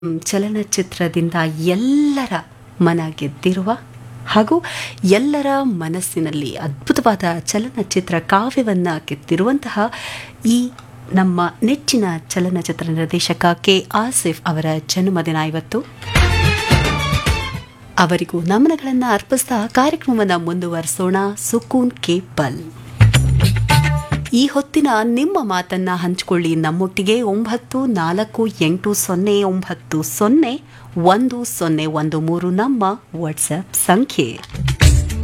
ಮ್, ಚಲನಚಿತ್ರದಿಂದ ಎಲ್ಲರ ಮನ ಗೆದ್ದಿರುವ ಹಾಗೂ ಎಲ್ಲರ ಮನಸ್ಸಿನಲ್ಲಿ ಅದ್ಭುತವಾದ ಚಲನಚಿತ್ರ ಕಾವ್ಯವನ್ನು ಕೆತ್ತಿರುವಂತಹ ಈ ನಮ್ಮ ನೆಚ್ಚಿನ ಚಲನಚಿತ್ರ ನಿರ್ದೇಶಕ ಕೆ ಆಸಿಫ್ ಅವರ ಜನ್ಮದಿನ ಇವತ್ತು ಅವರಿಗೂ ನಮನಗಳನ್ನು ಅರ್ಪಿಸ್ತಾ ಕಾರ್ಯಕ್ರಮವನ್ನು ಮುಂದುವರಿಸೋಣ ಸುಕೂನ್ ಕೆ ಪಲ್ ಈ ಹೊತ್ತಿನ ನಿಮ್ಮ ಮಾತನ್ನ ಹಂಚಿಕೊಳ್ಳಿ ನಮ್ಮೊಟ್ಟಿಗೆ ಒಂಬತ್ತು ನಾಲ್ಕು ಎಂಟು ಸೊನ್ನೆ ಒಂಬತ್ತು ಸೊನ್ನೆ ಒಂದು ಸೊನ್ನೆ ಒಂದು ಮೂರು ನಮ್ಮ ವಾಟ್ಸ್ಆಪ್ ಸಂಖ್ಯೆ